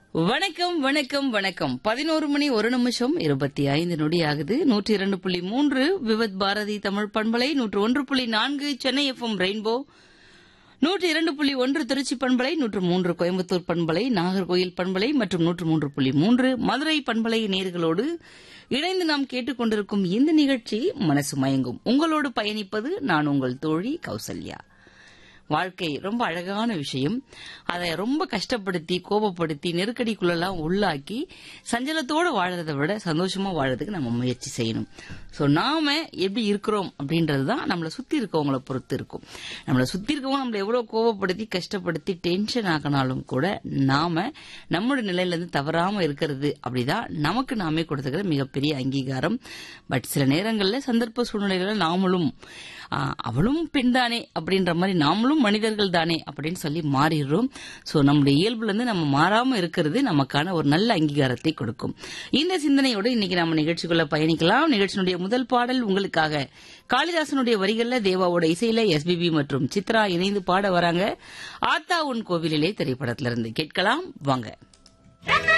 வணக்கம் வணக்கம் வணக்கம் பதினோரு மணி ஒரு நிமிஷம் இருபத்தி ஐந்து நொடி ஆகுது நூற்றி இரண்டு புள்ளி மூன்று விவத் பாரதி தமிழ் பண்பலை நூற்று ஒன்று புள்ளி நான்கு சென்னை எஃப்எம் ரெயின்போ நூற்று இரண்டு புள்ளி ஒன்று திருச்சி பண்பலை நூற்று மூன்று கோயம்புத்தூர் பண்பலை நாகர்கோயில் பண்பலை மற்றும் நூற்று மூன்று புள்ளி மூன்று மதுரை பண்பலை நேர்களோடு இணைந்து நாம் கேட்டுக்கொண்டிருக்கும் இந்த நிகழ்ச்சி மனசு மயங்கும் உங்களோடு பயணிப்பது நான் உங்கள் தோழி கௌசல்யா வாழ்க்கை ரொம்ப அழகான விஷயம் அதை ரொம்ப கஷ்டப்படுத்தி கோபப்படுத்தி நெருக்கடிக்குள்ளெல்லாம் உள்ளாக்கி சஞ்சலத்தோட வாழறதை விட சந்தோஷமா வாழறதுக்கு நம்ம முயற்சி செய்யணும் சோ நாம எப்படி இருக்கிறோம் அப்படின்றது தான் நம்மளை சுத்தி இருக்கவங்கள பொறுத்து இருக்கும் நம்மளை சுத்தி இருக்கவங்க நம்மளை எவ்வளவு கோபப்படுத்தி கஷ்டப்படுத்தி டென்ஷன் ஆக்கினாலும் கூட நாம நம்மளுடைய நிலையில இருந்து தவறாம இருக்கிறது அப்படிதான் நமக்கு நாமே கொடுத்துக்கிற மிகப்பெரிய அங்கீகாரம் பட் சில நேரங்கள்ல சந்தர்ப்ப சூழ்நிலைகளை நாமளும் ஆ, அவளும் பெண் தானே அப்படின்ற மாதிரி நாமளும் மனிதர்கள் தானே அப்படின்னு சொல்லி மாறிடுறோம் சோ நம்முடைய இயல்புல இருந்து நம்ம மாறாம இருக்கிறது நமக்கான ஒரு நல்ல அங்கீகாரத்தை கொடுக்கும் இந்த சிந்தனையோடு இன்னைக்கு நம்ம நிகழ்ச்சிக்குள்ள பயணிக்கலாம் நிகழ்ச்சியினுடைய முதல் பாடல் உங்களுக்காக காளிதாசனுடைய வரிகள்ல தேவாவோட இசையில எஸ்பிபி மற்றும் சித்ரா இணைந்து பாட வராங்க ஆத்தா உன் கோவிலிலே திரைப்படத்திலிருந்து கேட்கலாம் வாங்க